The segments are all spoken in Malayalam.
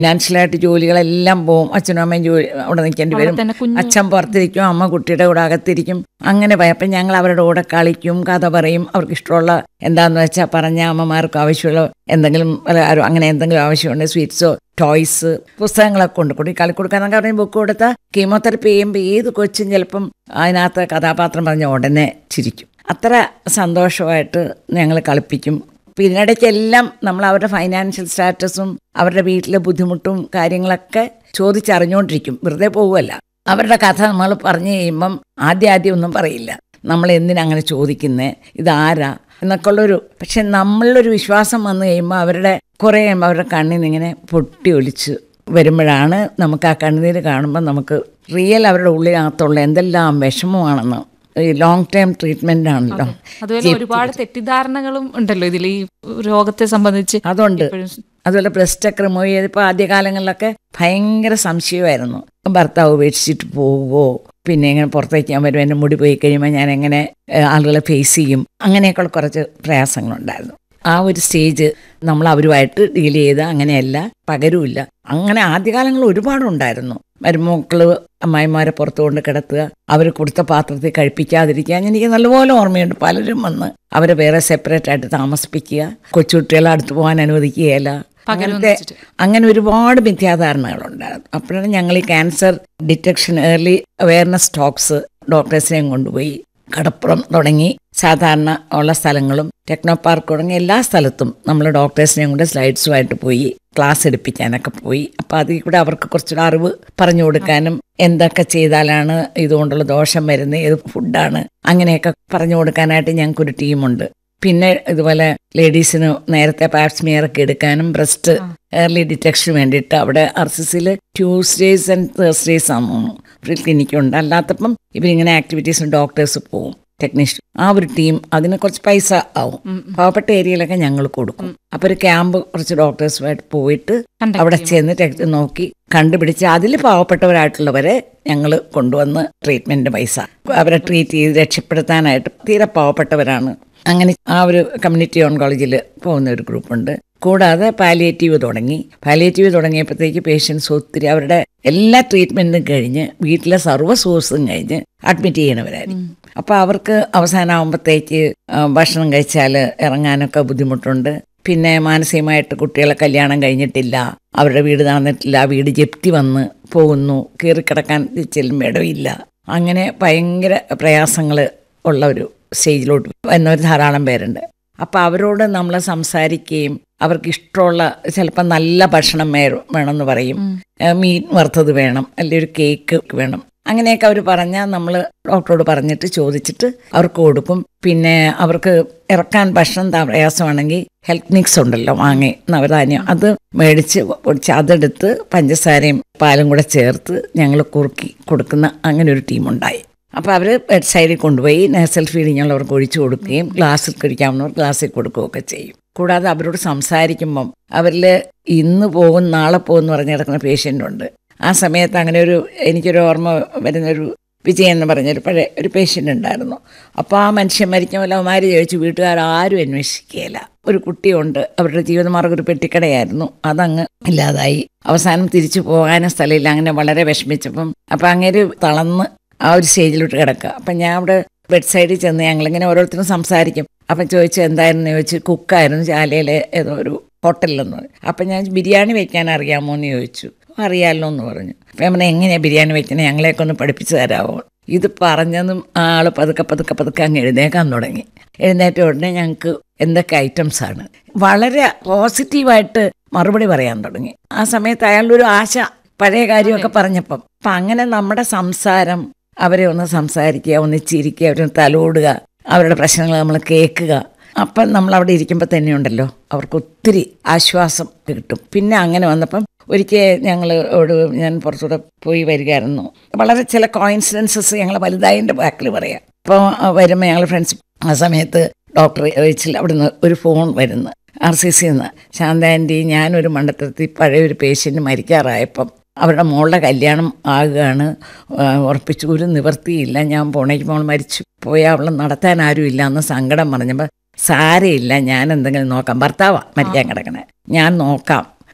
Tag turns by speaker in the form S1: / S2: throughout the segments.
S1: ഫിനാൻഷ്യലായിട്ട് ജോലികളെല്ലാം പോവും അച്ഛനും അമ്മയും ജോലി അവിടെ നിൽക്കേണ്ടി
S2: അവിടെ
S1: വരും
S2: തന്നെ കുഞ്ഞു
S1: അച്ഛൻ പുറത്തിരിക്കും അമ്മ കുട്ടിയുടെ കൂടെ അകത്തിരിക്കും അങ്ങനെ പോയി അപ്പം ഞങ്ങൾ അവരുടെ കൂടെ കളിക്കും കഥ പറയും അവർക്ക് ഇഷ്ടമുള്ള എന്താന്ന് വെച്ചാൽ പറഞ്ഞ അമ്മമാർക്ക് ആവശ്യമുള്ള എന്തെങ്കിലും പലഹാരം അങ്ങനെ എന്തെങ്കിലും ആവശ്യമുണ്ട് സ്വീറ്റ്സോ ടോയ്സ് പുസ്തകങ്ങളൊക്കെ കൊണ്ട് കൊടുക്കും കളിക്കൊടുക്കാന്നൊക്കെ പറയും ബുക്ക് കൊടുത്താൽ കീമോതെറപ്പി ചെയ്യുമ്പോൾ ഏത് കൊച്ചും ചിലപ്പം അതിനകത്ത് കഥാപാത്രം പറഞ്ഞ ഉടനെ ചിരിക്കും അത്ര സന്തോഷമായിട്ട് ഞങ്ങൾ കളിപ്പിക്കും പിന്നിടയ്ക്കെല്ലാം നമ്മൾ അവരുടെ ഫൈനാൻഷ്യൽ സ്റ്റാറ്റസും അവരുടെ വീട്ടിലെ ബുദ്ധിമുട്ടും കാര്യങ്ങളൊക്കെ ചോദിച്ചറിഞ്ഞുകൊണ്ടിരിക്കും വെറുതെ പോവുമല്ല അവരുടെ കഥ നമ്മൾ പറഞ്ഞു കഴിയുമ്പം ആദ്യം ആദ്യം ഒന്നും പറയില്ല നമ്മൾ എന്തിനങ്ങനെ ചോദിക്കുന്നേ ഇതാരാ എന്നൊക്കെ ഉള്ളൊരു പക്ഷെ നമ്മളിലൊരു വിശ്വാസം വന്നു കഴിയുമ്പോൾ അവരുടെ കുറേ കഴിയുമ്പോൾ അവരുടെ കണ്ണിൽ നിന്ന് ഇങ്ങനെ പൊട്ടി ഒലിച്ച് വരുമ്പോഴാണ് നമുക്ക് ആ കണ്ണുനീര് കാണുമ്പോൾ നമുക്ക് റിയൽ അവരുടെ ഉള്ളിനകത്തുള്ള എന്തെല്ലാം വിഷമമാണെന്ന് ഈ ലോങ് ടൈം ട്രീറ്റ്മെൻ്റ് ആണല്ലോ
S2: അതുപോലെ ഒരുപാട് തെറ്റിദ്ധാരണകളും ഉണ്ടല്ലോ ഇതിൽ ഈ രോഗത്തെ സംബന്ധിച്ച്
S1: അതുണ്ട്
S2: ഇപ്പോഴും
S1: അതുപോലെ ബ്രസ്റ്റ് ഒക്കെ റിമൂവ് ചെയ്തപ്പോൾ ആദ്യകാലങ്ങളിലൊക്കെ ഭയങ്കര സംശയമായിരുന്നു ഭർത്താവ് ഉപേക്ഷിച്ചിട്ട് പോവുമോ പിന്നെ ഇങ്ങനെ പുറത്തേക്ക് ഞാൻ വരും എൻ്റെ മുടി പോയി കഴിയുമ്പോൾ ഞാൻ എങ്ങനെ ഏഹ്, ആളുകളെ ഫേസ് ചെയ്യും അങ്ങനെയൊക്കെയുള്ള കുറച്ച് പ്രയാസങ്ങളുണ്ടായിരുന്നു ആ ഒരു സ്റ്റേജ് നമ്മൾ അവരുമായിട്ട് ഡീൽ ചെയ്ത് അങ്ങനെയല്ല പകരുമില്ല അങ്ങനെ ആദ്യകാലങ്ങളിൽ ഒരുപാടുണ്ടായിരുന്നു മരുമക്കള് അമ്മായിമാരെ പുറത്തു കൊണ്ട് കിടത്തുക അവർ കൊടുത്ത പാത്രത്തിൽ കഴിപ്പിക്കാതിരിക്കുക അങ്ങനെ എനിക്ക് നല്ലപോലെ ഓർമ്മയുണ്ട് പലരും വന്ന് അവരെ വേറെ സെപ്പറേറ്റ് ആയിട്ട് താമസിപ്പിക്കുക കൊച്ചുകുട്ടികളെ അടുത്ത് പോകാൻ അനുവദിക്കുകയില്ല
S2: പകരം
S1: അങ്ങനത്തെ
S2: വെച്ചിട്ട്.
S1: അങ്ങനെ ഒരുപാട് മിഥ്യാധാരണകളുണ്ടായിരുന്നു അപ്പോഴാണ് ഞങ്ങൾ ഈ cancer detection early awareness talks ഡോക്ടേഴ്സിനെയും കൊണ്ടുപോയി കടപ്പുറം തുടങ്ങി സാധാരണ ഉള്ള സ്ഥലങ്ങളും ടെക്നോ പാർക്ക് തുടങ്ങി എല്ലാ സ്ഥലത്തും നമ്മൾ ഡോക്ടേഴ്സിനെയും കൊണ്ട് സ്ലൈഡ്സുമായിട്ട് പോയി ക്ലാസ് എടുപ്പിക്കാനൊക്കെ പോയി അപ്പോൾ അതിൽ കൂടെ അവർക്ക് കുറച്ചുകൂടെ അറിവ് പറഞ്ഞു കൊടുക്കാനും എന്തൊക്കെ ചെയ്താലാണ് ഇതുകൊണ്ടുള്ള ദോഷം വരുന്നത് ഏത് ഫുഡാണ് അങ്ങനെയൊക്കെ പറഞ്ഞു കൊടുക്കാനായിട്ട് ഞങ്ങൾക്കൊരു ടീമുണ്ട് പിന്നെ ഇതുപോലെ ലേഡീസിന് നേരത്തെ പാപ്സ്മിയർ ഒക്കെ എടുക്കാനും ബ്രസ്റ്റ് ഏർലി ഡിറ്റക്ഷന് വേണ്ടിയിട്ട് അവിടെ ആർ സി സിയിൽ ട്യൂസ്ഡേസ് ആൻഡ് തേഴ്സ്ഡേസ് ആണെന്ന് ഫ്രീ ക്ലിനിക്കുണ്ട് അല്ലാത്തപ്പം ഇവരിങ്ങനെ ആക്ടിവിറ്റീസിന് ഡോക്ടേഴ്സ് പോവും ടെക്നീഷ്യൻ ആ ഒരു ടീം അതിന് കുറച്ച് പൈസ ആവും
S2: ഉം, ഉം.
S1: പാവപ്പെട്ട ഏരിയയിലൊക്കെ ഞങ്ങൾ കൊടുക്കും അപ്പോൾ ഒരു ക്യാമ്പ് കുറച്ച് ഡോക്ടേഴ്സുമായിട്ട് പോയിട്ട്
S2: Conduct
S1: അവിടെ
S2: ചെയ്യും.
S1: ചെന്ന് ടെക്സ്റ്റ് നോക്കി കണ്ടുപിടിച്ച് അതിൽ പാവപ്പെട്ടവരായിട്ടുള്ളവരെ ഞങ്ങൾ കൊണ്ടുവന്ന് ട്രീറ്റ്മെന്റ് പൈസ അവരെ ട്രീറ്റ് ചെയ്ത് രക്ഷപ്പെടുത്താനായിട്ട് തീരെ പാവപ്പെട്ടവരാണ് അങ്ങനെ ആ ഒരു കമ്മ്യൂണിറ്റി ഓൺകോളേജിൽ പോകുന്ന ഒരു ഗ്രൂപ്പുണ്ട് കൂടാതെ പാലിയേറ്റീവ് തുടങ്ങി പാലിയേറ്റീവ് തുടങ്ങിയപ്പോഴത്തേക്ക് പേഷ്യൻസ് ഒത്തിരി അവരുടെ എല്ലാ ട്രീറ്റ്മെൻറ്റും കഴിഞ്ഞ് വീട്ടിലെ സർവ്വ സോഴ്സും കഴിഞ്ഞ് അഡ്മിറ്റ് ചെയ്യണവരായിരിക്കും അപ്പോൾ അവർക്ക് അവസാനമാകുമ്പോഴത്തേക്ക് ഭക്ഷണം കഴിച്ചാൽ ഇറങ്ങാനൊക്കെ ബുദ്ധിമുട്ടുണ്ട് പിന്നെ മാനസികമായിട്ട് കുട്ടികളെ കല്യാണം കഴിഞ്ഞിട്ടില്ല അവരുടെ വീട് നടന്നിട്ടില്ല വീട് ജപ്തി വന്ന് പോകുന്നു കീറിക്കിടക്കാൻ ചെല്ലുമ്പോൾ ഇടവില്ല അങ്ങനെ ഭയങ്കര പ്രയാസങ്ങൾ ഉള്ള ഒരു സ്റ്റേജിലോട്ട് വരുന്നവർ ധാരാളം പേരുണ്ട് അപ്പോൾ അവരോട് നമ്മൾ സംസാരിക്കുകയും അവർക്ക് ഇഷ്ടമുള്ള ചിലപ്പോൾ നല്ല ഭക്ഷണം വേ- വേണമെന്ന് പറയും ഏഹ് മീൻ വറുത്തത് വേണം അല്ലെങ്കിൽ ഒരു കേക്ക് വേണം അങ്ങനെയൊക്കെ അവർ പറഞ്ഞാൽ നമ്മൾ ഡോക്ടറോട് പറഞ്ഞിട്ട് ചോദിച്ചിട്ട് അവർക്ക് കൊടുക്കും പിന്നെ അവർക്ക് ഇറക്കാൻ ഭക്ഷണം ത- പ്രയാസമാണെങ്കിൽ ഹെൽത്ത് മിക്സ് ഉണ്ടല്ലോ വാങ്ങി നവധാന്യം അത് മേടിച്ച് പൊടിച്ച് അതെടുത്ത് പഞ്ചസാരയും പാലും കൂടെ ചേർത്ത് ഞങ്ങൾ കുറുക്കി കൊടുക്കുന്ന അങ്ങനെ ഒരു ടീമുണ്ടായി അപ്പോൾ അവർ ബെഡ് സൈഡിൽ കൊണ്ടുപോയി നേസൽ ഫീഡിങ് ഉള്ളവർക്ക് ഒഴിച്ചു കൊടുക്കുകയും ഗ്ലാസ്സിൽ കഴിക്കാവുന്നവർ ഗ്ലാസ്സിൽ കൊടുക്കുകയൊക്കെ ചെയ്യും കൂടാതെ അവരോട് സംസാരിക്കുമ്പം അവരിൽ ഇന്ന് പോകും നാളെ പോകും എന്ന് പറഞ്ഞ് കിടക്കുന്ന പേഷ്യൻ്റ് ഉണ്ട് ആ സമയത്ത് അങ്ങനെ ഒരു എനിക്കൊരു ഓർമ്മ വരുന്നൊരു വിജയൻ എന്ന് പറഞ്ഞൊരു പഴയ ഒരു പേഷ്യൻ്റ് ഉണ്ടായിരുന്നു അപ്പോൾ ആ മനുഷ്യൻ മരിക്കുമ്പോൾ അവന്മാർ ചോദിച്ചു വീട്ടുകാർ ആരും അന്വേഷിക്കുകയില്ല ഒരു കുട്ടിയുണ്ട് അവരുടെ ജീവിതമാർഗ്ഗം ഒരു പെട്ടിക്കടയായിരുന്നു അതങ്ങ് ഇല്ലാതായി അവസാനം തിരിച്ചു പോകാനും സ്ഥലമില്ല അങ്ങനെ വളരെ വിഷമിച്ചപ്പം അപ്പം അങ്ങനെ തളർന്ന് ആ ഒരു സ്റ്റേജിലോട്ട് കിടക്കുക അപ്പം ഞാൻ അവിടെ ബെഡ് സൈഡിൽ ചെന്ന് ഞങ്ങളിങ്ങനെ ഓരോരുത്തരും സംസാരിക്കും അപ്പം ചോദിച്ചു എന്തായിരുന്നു ചോദിച്ചു കുക്കായിരുന്നു ചാലയിലെ ഏതോ ഒരു ഹോട്ടലിലെന്ന് പറഞ്ഞു അപ്പം ഞാൻ ബിരിയാണി വെക്കാൻ അറിയാമോ എന്ന് ചോദിച്ചു അറിയാമല്ലോ എന്ന് പറഞ്ഞു അപ്പം ഞാൻ പറഞ്ഞു എങ്ങനെയാണ് ബിരിയാണി വെക്കണേ ഞങ്ങളെയൊക്കെ ഒന്ന് പഠിപ്പിച്ചു തരാമോ ഇത് പറഞ്ഞതും ആൾ പതുക്കെ പതുക്കെ പതുക്കെ അങ്ങ് എഴുന്നേക്കാൻ തുടങ്ങി എഴുന്നേറ്റ ഉടനെ ഞങ്ങൾക്ക് എന്തൊക്കെ ഐറ്റംസ് ആണ് വളരെ പോസിറ്റീവായിട്ട് മറുപടി പറയാൻ തുടങ്ങി ആ സമയത്ത് അയാളുടെ ഒരു ആശ പഴയ കാര്യമൊക്കെ പറഞ്ഞപ്പം അപ്പം അങ്ങനെ നമ്മുടെ സംസാരം അവരെ ഒന്ന് സംസാരിക്കുക ഒന്ന് ചിരിക്കുക അവരെ തലോടുക അവരുടെ പ്രശ്നങ്ങൾ നമ്മൾ കേൾക്കുക അപ്പം നമ്മൾ അവിടെ ഇരിക്കുമ്പോൾ തന്നെ ഉണ്ടല്ലോ അവർക്ക് ഒത്തിരി ആശ്വാസം കിട്ടും പിന്നെ അങ്ങനെ വന്നപ്പം ഒരിക്കൽ ഞങ്ങൾ ഞാൻ പുറത്തൂടെ പോയി വരികയായിരുന്നു വളരെ ചില കോയിൻസിഡൻസസ് ഞങ്ങൾ വലുതായതിൻ്റെ ബാക്കിൽ പറയാം അപ്പോൾ വരുമ്പോൾ ഞങ്ങൾ ഫ്രണ്ട്സ് ആ സമയത്ത് ഡോക്ടർ ചോദിച്ചില്ല അവിടുന്ന് ഒരു ഫോൺ വരുന്നു ആർ സി സിയിൽ നിന്ന് ശാന്ത ആൻറ്റി ഞാനൊരു മണ്ഡലത്തിൽ പഴയ ഒരു പേഷ്യൻ്റ് മരിക്കാറായപ്പം അവരുടെ മോളുടെ കല്യാണം ആകുകയാണ് ആ, ഉറപ്പിച്ചു ഒരു നിവർത്തിയില്ല ഞാൻ പോണേക്ക് മോൾ മരിച്ചു പോയാൽ അവളെ നടത്താൻ ആരും ഇല്ല എന്ന് സങ്കടം പറഞ്ഞപ്പോൾ സാരയില്ല ഞാൻ എന്തെങ്കിലും നോക്കാം ഭർത്താവാ മരിക്കാൻ കിടക്കണേ ഞാൻ നോക്കാം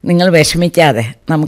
S1: നിങ്ങൾ വിഷമിക്കാതെ നമുക്ക്